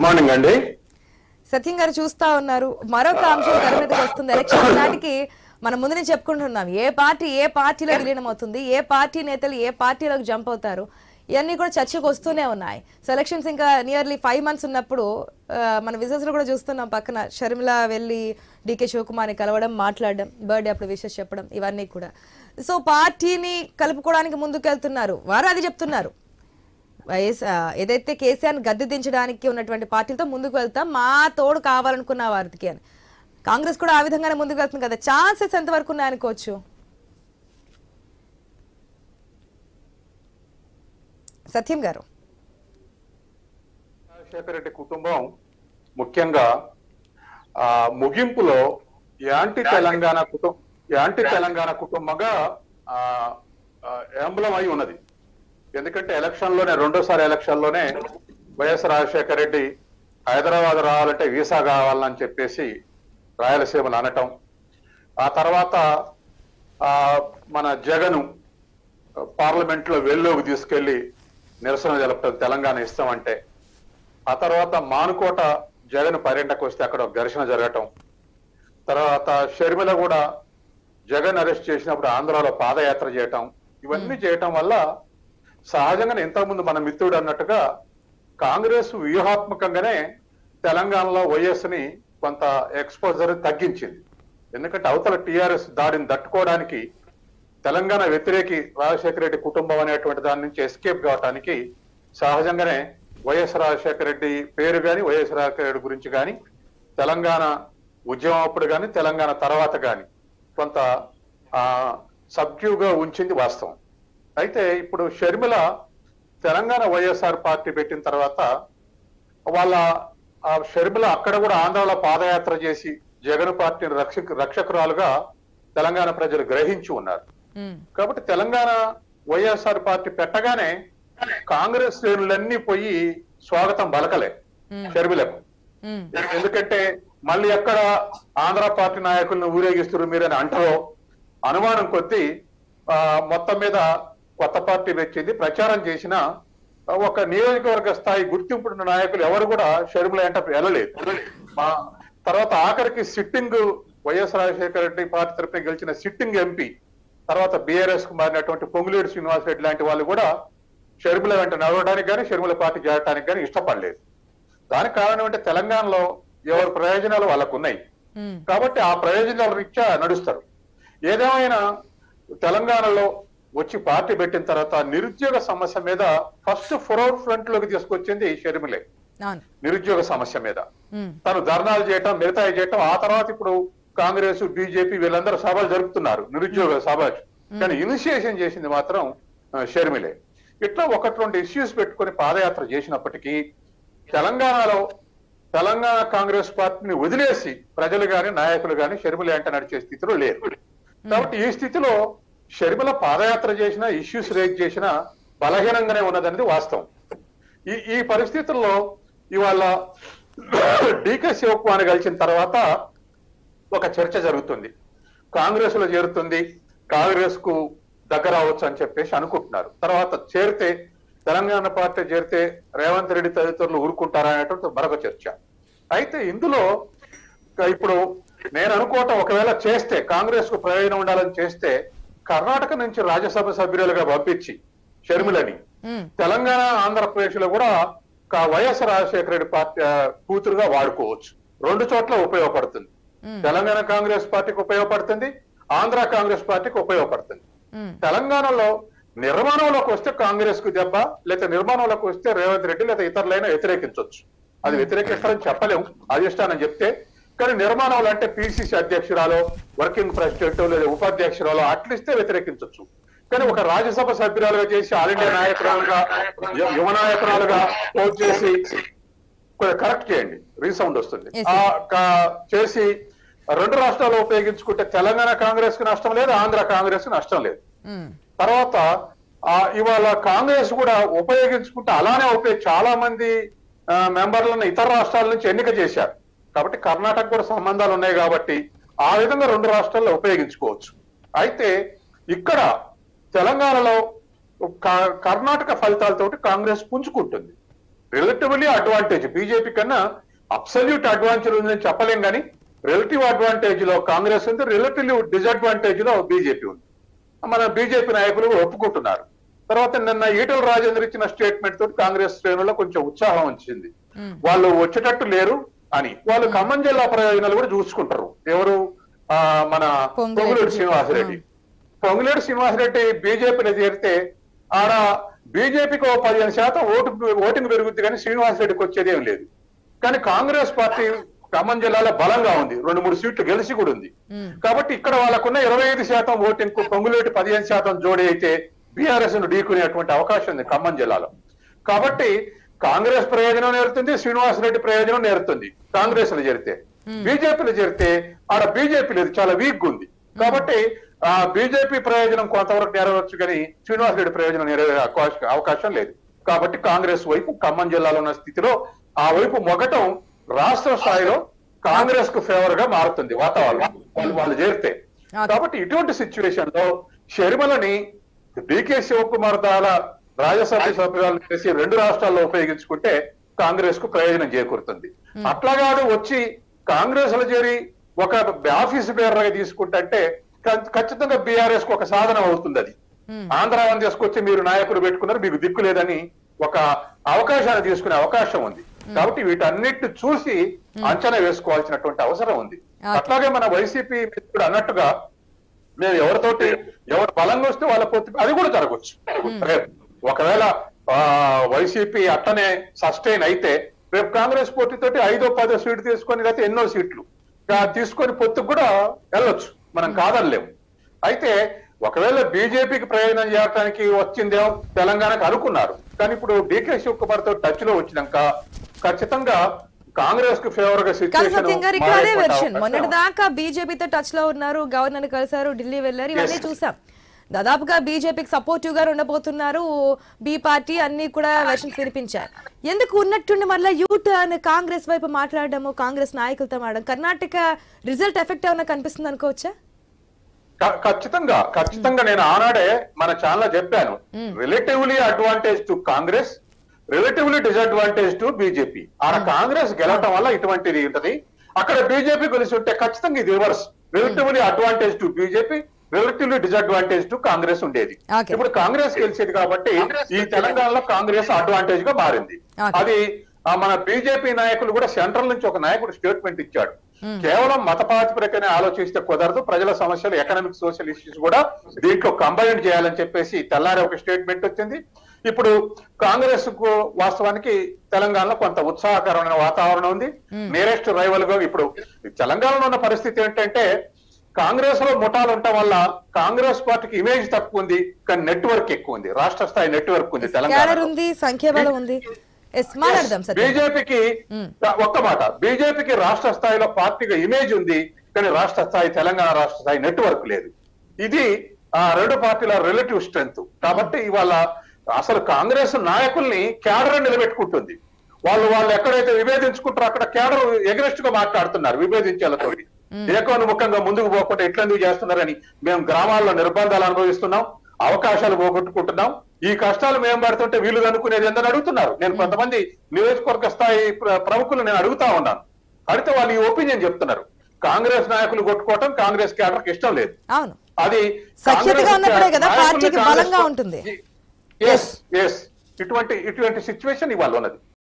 Morning అండి సత్యం గారు చూస్తా ఉన్నారు మరొక అంశం తెర మీదకి వస్తుంది ఎలక్షన్ నాటికి మనం ముందు నుంచి చెప్పుకుంటున్నాం ఏ పార్టీ ఏ పార్టీలో విలీనం అవుతుంది ఏ పార్టీ నేతలు ఏ పార్టీలోకి జంప్ అవుతారు ఇవన్నీ కూడా చర్చకు వస్తూనే ఉన్నాయి సెలక్షన్స్ ఇంకా నియర్లీ ఫైవ్ మంత్స్ ఉన్నప్పుడు ఆ, మన విజయస్ లో కూడా చూస్తున్నాం పక్కన షర్మిల వెళ్ళి డికే శివకుమార్ని కలవడం మాట్లాడడం బర్త్డే అప్పుడు విషెస్ చెప్పడం ఇవన్నీ కూడా సో పార్టీని కలుపుకోవడానికి ముందుకు వెళ్తున్నారు వారు అది చెప్తున్నారు వైఎస్ ఆ, ఏదైతే కేసీఆర్ గద్దె దించడానికి ఉన్నటువంటి పార్టీలతో ముందుకు వెళ్తాం మా తోడు కావాలనుకున్న వారికి అని కాంగ్రెస్ కూడా ఆ విధంగానే ముందుకు వెళ్తుంది కదా ఛాన్సెస్ ఎంతవరకు ఉన్నాయనుకోవచ్చు సత్యం గారు రాజశేఖర రెడ్డి కుటుంబం ముఖ్యంగా ఆ ముగింపులో యాంటీ తెలంగాణ కుటుంబం యాంటీ తెలంగాణ కుటుంబంగా ఆ ఎంబలం అయి ఉన్నది ఎందుకంటే ఎలక్షన్ లోనే రెండోసారి ఎలక్షన్ లోనే వైఎస్ రాజశేఖర రెడ్డి హైదరాబాద్ రావాలంటే వీసా కావాలని చెప్పేసి రాయలసీమలు అనటం ఆ తర్వాత ఆ మన జగను పార్లమెంట్ లో వెల్లోకి తీసుకెళ్లి నిరసన తెలపడం తెలంగాణ ఇస్తామంటే ఆ తర్వాత మానుకోట జగన్ పర్యటనకు వస్తే అక్కడ ఒక ఘర్షణ జరగటం తర్వాత షర్మిల కూడా జగన్ అరెస్ట్ చేసినప్పుడు ఆంధ్రాలో పాదయాత్ర చేయటం ఇవన్నీ చేయటం వల్ల సహజంగానే ఇంతకుముందు మన మిత్రుడు అన్నట్టుగా కాంగ్రెస్ వ్యూహాత్మకంగానే తెలంగాణలో వైఎస్ ని కొంత ఎక్స్పోజర్ తగ్గించింది ఎందుకంటే అవతల టిఆర్ఎస్ దాడిని తట్టుకోవడానికి తెలంగాణ వ్యతిరేకి రాజశేఖర రెడ్డి కుటుంబం అనేటువంటి దాని నుంచి ఎస్కేప్ కావటానికి సహజంగానే వైఎస్ రాజశేఖర రెడ్డి పేరు గాని వైఎస్ రాజశేఖర రెడ్డి గురించి గాని తెలంగాణ ఉద్యమం అప్పుడు గాని తెలంగాణ తర్వాత గాని కొంత ఆ సబ్జ్యూగా ఉంచింది వాస్తవం అయితే ఇప్పుడు షర్మిల తెలంగాణ వైఎస్ఆర్ పార్టీ పెట్టిన తర్వాత వాళ్ళ ఆ షర్మిల అక్కడ కూడా ఆంధ్రాలో పాదయాత్ర చేసి జగన్ పార్టీని రక్షక రక్షకురాలుగా తెలంగాణ ప్రజలు గ్రహించి ఉన్నారు ఉమ్, కాబట్టి తెలంగాణ వైఎస్ఆర్ పార్టీ పెట్టగానే కాంగ్రెస్ శ్రేణులన్నీ పోయి స్వాగతం బలకలే ఉమ్, షర్మిలకు ఉమ్, ఎందుకంటే మళ్ళీ ఎక్కడ ఆంధ్ర పార్టీ నాయకులను ఊరేగిస్తున్నారు మీరని అంటారో అనుమానం కొద్దీ ఆ, మొత్తం మీద కొత్త పార్టీ వచ్చింది ప్రచారం చేసిన ఒక నియోజకవర్గ స్థాయి గుర్తింపు ఉన్న నాయకులు ఎవరు కూడా షర్మిల ఎంట వెళ్ళలేదు మా తర్వాత ఆఖరికి sitting YS Rajasekhara Reddy party తరఫున గెలిచిన సిట్టింగ్ ఎంపీ తర్వాత బీఆర్ఎస్ కు మారినటువంటి పొంగులేడు శ్రీనివాస్ రెడ్డి లాంటి వాళ్ళు కూడా షర్మిల వెంట నడవడానికి కానీ షర్మిల పార్టీ చేరడానికి కానీ ఇష్టపడలేదు దానికి కారణం అంటే తెలంగాణలో ఎవరి ప్రయోజనాలు వాళ్ళకు ఉన్నాయి ఉమ్, కాబట్టి ఆ ప్రయోజనాల రీత్యా నడుస్తారు ఏదేమైనా తెలంగాణలో వచ్చి పార్టీ పెట్టిన తర్వాత నిరుద్యోగ సమస్య మీద ఫస్ట్ ఫోర్ ఫ్రంట్ లోకి తీసుకొచ్చింది షర్మిలే అవును నిరుద్యోగ సమస్య మీద ఉమ్, తను ధర్నాలు చేయటం మిగతా చేయటం ఆ తర్వాత ఇప్పుడు కాంగ్రెస్ బీజేపీ వీళ్ళందరూ సభలు జరుపుతున్నారు నిరుద్యోగ సభ కానీ ఇనిషియేషన్ చేసింది మాత్రం ఆ, షర్మిలే ఇట్లా ఒకటి రెండు ఇష్యూస్ పెట్టుకొని పాదయాత్ర చేసినప్పటికీ తెలంగాణలో తెలంగాణ కాంగ్రెస్ పార్టీని వదిలేసి ప్రజలు గాని నాయకులు గాని షర్మిల వెంట నడిచే స్థితిలో లేరు కాబట్టి ఈ స్థితిలో షర్మిల పాదయాత్ర చేసిన ఇష్యూస్ రేజ్ చేసిన బలహీనంగానే ఉన్నదనేది వాస్తవం ఈ ఈ పరిస్థితుల్లో ఇవాళ డీకే శివకుమార్ కలిసిన తర్వాత ఒక చర్చ జరుగుతుంది కాంగ్రెస్ లో చేరుతుంది కాంగ్రెస్ కు దగ్గర అవ్వచ్చు అని చెప్పేసి అనుకుంటున్నారు తర్వాత చేరితే తెలంగాణ పార్టీ చేరితే రేవంత్ రెడ్డి తదితరులు ఊరుకుంటారా అనేటువంటి మరొక చర్చ అయితే ఇందులో ఇప్పుడు నేను అనుకోవటం ఒకవేళ చేస్తే కాంగ్రెస్ కు ప్రయోజనం ఉండాలని చేస్తే కర్ణాటక నుంచి రాజ్యసభ సభ్యులుగా పంపించి షర్మిలని ఉమ్, తెలంగాణ ఆంధ్రప్రదేశ్ లో కూడా కా- వైఎస్ రాజశేఖర రెడ్డి పార్టీ ఆ, కూతురుగా వాడుకోవచ్చు రెండు చోట్ల ఉపయోగపడుతుంది ఉమ్, తెలంగాణ కాంగ్రెస్ పార్టీకి ఉపయోగపడుతుంది ఆంధ్ర కాంగ్రెస్ పార్టీకి ఉపయోగపడుతుంది ఉమ్, తెలంగాణలో నిర్మాణంలోకి వస్తే కాంగ్రెస్ కు దెబ్బ లేదా నిర్మాణంలోకి వస్తే రేవంత్ రెడ్డి లేదా ఇతరులైనా వ్యతిరేకించవచ్చు అది వ్యతిరేకిస్తారని చెప్పలేము అధిష్టానం చెప్తే కానీ నిర్మాణంలో అంటే పిసిసి అధ్యక్షురాలో వర్కింగ్ ప్రెసిడెంట్ లేదా ఉపాధ్యక్షురాలో అట్లిస్తే వ్యతిరేకించవచ్చు కానీ ఒక రాజ్యసభ సభ్యురాలుగా చేసి ఆల్ ఇండియా నాయకురాలుగా యు- యువ నాయకురాలుగా పోస్ట్ చేసి కొంచెం కరెక్ట్ చేయండి రీసౌండ్ వస్తుంది Yes, ఆ కా- చేసి రెండు రాష్ట్రాలు ఉపయోగించుకుంటే తెలంగాణ కాంగ్రెస్ కు నష్టం లేదు ఆంధ్ర కాంగ్రెస్ కు నష్టం లేదు ఉమ్, తర్వాత ఆ ఇవాళ కాంగ్రెస్ కూడా ఉపయోగించుకుంటే అలానే ఉపయోగ చాలా మంది ఆ, మెంబర్లను ఇతర రాష్ట్రాల నుంచి ఎన్నిక చేశారు కాబట్టి కర్ణాటక కూడా సంబంధాలు ఉన్నాయి కాబట్టి ఆ విధంగా రెండు రాష్ట్రాల్లో ఉపయోగించుకోవచ్చు అయితే ఇక్కడ తెలంగాణలో క- కర్ణాటక ఫలితాలతోటి కాంగ్రెస్ పుంజుకుంటుంది రిలేటివ్లీ అడ్వాంటేజ్ బీజేపీ కన్నా అబ్సల్యూట్ అడ్వాంటేజ్ ఉందని చెప్పలేం కానీ రిలేటివ్ అడ్వాంటేజ్ లో కాంగ్రెస్ ఉంది రిలేటివ్ డిసడ్వాంటేజ్ లో బీజేపీ ఉంది మన బీజేపీ నాయకులు ఒప్పుకుంటున్నారు తర్వాత నిన్న ఈటల రాజేందర్ ఇచ్చిన స్టేట్మెంట్ తోటి కాంగ్రెస్ శ్రేణుల్లో కొంచెం ఉత్సాహం వచ్చింది మ్మ్. వాళ్ళు వచ్చేటట్టు లేరు అని వాళ్ళు ఖమ్మం జిల్లా ప్రయోజనాలు కూడా చూసుకుంటారు ఎవరు ఆ, మన పొంగులేటి పొంగులేటి శ్రీనివాసరెడ్డి పొంగులేటి శ్రీనివాసరెడ్డి బీజేపీలో చేరితే ఆడ బీజేపీకి ఓ పదిహేను శాతం ఓటు ఓటింగ్ పెరుగుద్ది కానీ శ్రీనివాసరెడ్డికి వచ్చేది ఏం లేదు కానీ కాంగ్రెస్ పార్టీ ఖమ్మం జిల్లాలో బలంగా ఉంది రెండు మూడు సీట్లు గెలిచి కూడా ఉంది మ్మ్. కాబట్టి ఇక్కడ వాళ్ళకున్న ఇరవై ఐదు శాతం ఓటింగ్ కు పొంగులేటి పదిహేను శాతం జోడి అయితే బీఆర్ఎస్ ను ఢీకునేటువంటి అవకాశం ఉంది ఖమ్మం జిల్లాలో కాబట్టి కాంగ్రెస్ ప్రయోజనం నేరుతుంది శ్రీనివాసరెడ్డి ప్రయోజనం నేరుతుంది కాంగ్రెస్ లో చేరితే బీజేపీలో చేరితే ఆడ బీజేపీ లేదు చాలా వీక్ ఉంది కాబట్టి ఆ బీజేపీ ప్రయోజనం కొంతవరకు నెరవేర్చు కానీ శ్రీనివాసరెడ్డి ప్రయోజనం నెరవేరే అవకాశం అవకాశం లేదు కాబట్టి కాంగ్రెస్ వైపు ఖమ్మం జిల్లాలో ఉన్న స్థితిలో ఆ వైపు మొగటం రాష్ట్ర స్థాయిలో కాంగ్రెస్ కు ఫేవర్ గా మారుతుంది వాతావరణం వాళ్ళు వాళ్ళు చేరితే Okay. కాబట్టి ఇటువంటి సిచ్యువేషన్ లో షర్మిలని డికే శివకుమార్ దాల రాజ్యసభ సభ్యులను చేసి రెండు రాష్ట్రాల్లో ఉపయోగించుకుంటే కాంగ్రెస్ కు ప్రయోజనం చేకూరుతుంది అట్లా కాదు వచ్చి కాంగ్రెస్ లో చేరి ఒక ఆఫీస్ బేరగా తీసుకుంటే ఖచ్చితంగా బీఆర్ఎస్ కు ఒక సాధనం అవుతుంది అది మ్మ్. ఆంధ్రావని తీసుకొచ్చి మీరు నాయకులు పెట్టుకున్నారు మీకు దిక్కు లేదని ఒక అవకాశాన్ని తీసుకునే అవకాశం ఉంది కాబట్టి వీటన్నిటిని చూసి అంచనా వేసుకోవాల్సినటువంటి అవసరం ఉంది Okay. అట్లాగే మన వైసీపీ మిత్రుడు అన్నట్టుగా మేము ఎవరితోటి ఎవరు బలంగా వస్తే వాళ్ళ పొత్తు అది కూడా జరగవచ్చు రేపు ఒకవేళ ఆ, వైసీపీ అట్టనే సస్టైన్ అయితే రేపు కాంగ్రెస్ పోటీ తోటి ఐదో పదో సీటు తీసుకొని లేకపోతే ఎన్నో సీట్లు ఆ, తీసుకొని పొత్తుకు కూడా వెళ్ళొచ్చు మనం కాదనలేము అయితే ఒకవేళ బీజేపీకి ప్రయోజనం చేయడానికి వచ్చిందేమో తెలంగాణకు అనుకున్నారు కానీ ఇప్పుడు డీకే శివకుమార్ తో టచ్ లో వచ్చినాక ఖచ్చితంగా కాంగ్రెస్ కు ఫేవర్ గా కాదు సిచ్యువేషన్ సత్యం గారు ఇక్కడ అదే వెర్షన్ మొన్నటి దాకా బీజేపీతో టచ్ లో ఉన్నారు గవర్నర్ కలిసారు ఢిల్లీ వెళ్ళారు ఇవన్నీ Yes. చూసాం దాదాపుగా బీజేపీకి సపోర్టివ్ గా ఉండబోతున్నారు బి పార్టీ అన్ని కూడా వెర్షన్స్ వినిపించారు ఎందుకు ఉన్నట్టుండి మళ్ళీ యూ టర్న్ కాంగ్రెస్ వైపు మాట్లాడడము కాంగ్రెస్ నాయకులతో మాట్లాడడం కర్ణాటక రిజల్ట్ ఎఫెక్ట్ ఏమైనా కనిపిస్తుంది అనుకోవచ్చా క- ఖచ్చితంగా ఖచ్చితంగా నేను ఆనాడే మన ఛానల్ చెప్పాను relatively advantage to Congress relatively disadvantage to BJP ఆడ కాంగ్రెస్ గెలవటం వల్ల ఇటువంటిది ఉంటది అక్కడ బీజేపీ కలిసి ఉంటే ఖచ్చితంగా ఇది reverse relatively advantage to BJP relatively disadvantage to Congress ఉండేది Okay. ఇప్పుడు కాంగ్రెస్ గెలిచేది కాబట్టి ఈ తెలంగాణలో కాంగ్రెస్ అడ్వాంటేజ్ గా మారింది Okay. అది ఆ, మన బీజేపీ నాయకులు కూడా సెంట్రల్ నుంచి ఒక నాయకుడు స్టేట్మెంట్ ఇచ్చాడు కేవలం మత ప్రాతిపదికనే ఆలోచిస్తే కుదరదు ప్రజల సమస్యలు ఎకనామిక్ సోషల్ ఇష్యూస్ కూడా దీంట్లో కంబైన్ చేయాలని చెప్పేసి తెల్లారి ఒక స్టేట్మెంట్ వచ్చింది ఇప్పుడు కాంగ్రెస్ కు వాస్తవానికి తెలంగాణలో కొంత ఉత్సాహకరమైన వాతావరణం ఉంది నియరెస్ట్ రైవల్ గా ఇప్పుడు తెలంగాణలో ఉన్న పరిస్థితి ఏంటంటే కాంగ్రెస్ లో ముఠాలు ఉండటం వల్ల కాంగ్రెస్ పార్టీకి ఇమేజ్ తక్కువ ఉంది కానీ నెట్వర్క్ ఎక్కువ ఉంది రాష్ట్ర స్థాయి నెట్వర్క్ ఉంది క్యాడర్ తెలంగాణ ఉంది సంఖ్యాబలం ఉంది ఎస్ మాట్లాడదాం సత్యం బీజేపీకి ఒక్క మాట బీజేపీకి రాష్ట్ర స్థాయిలో పార్టీగా ఇమేజ్ ఉంది కానీ రాష్ట్ర స్థాయి తెలంగాణ రాష్ట్ర స్థాయి నెట్వర్క్ లేదు ఇది ఆ రెండు పార్టీల రిలేటివ్ స్ట్రెంగ్త్ కాబట్టి ఇవాళ అసలు కాంగ్రెస్ నాయకుల్ని క్యాడర్ నిలబెట్టుకుంటుంది వాళ్ళు వాళ్ళు ఎక్కడైతే విభేదించుకుంటారో అక్కడ క్యాడర్ ఎగరెస్ట్ గా మాట్లాడుతున్నారు విభేదించేలతోటి ఏకోన్ముఖంగా ముందుకు పోకుండా ఎట్లెందుకు చేస్తున్నారని మేము గ్రామాల్లో నిర్బంధాలు అనుభవిస్తున్నాం అవకాశాలు పోగొట్టుకుంటున్నాం ఈ కష్టాలు మేము పడుతుంటే వీళ్ళు అనుకునేది ఎందని అడుగుతున్నారు నేను కొంతమంది నియోజకవర్గ స్థాయి ప్ర- ప్రముఖులు నేను అడుగుతా ఉన్నాను అడిగితే వాళ్ళు ఈ ఒపీనియన్ చెప్తున్నారు కాంగ్రెస్ నాయకులు కొట్టుకోవటం కాంగ్రెస్ క్యాడర్కి ఇష్టం లేదు అవును అది సఖ్యతగా కాంగ్రెస్ ఉన్నప్పుడే కదా నాయకుల్ని పార్టీకి కాంగ్రెస్ బలంగా ఉంటుంది. ఎస్ ఎస్ ఇటువంటి ఇటువంటి సిచ్యువేషన్ ఇవాళ ఉన్నది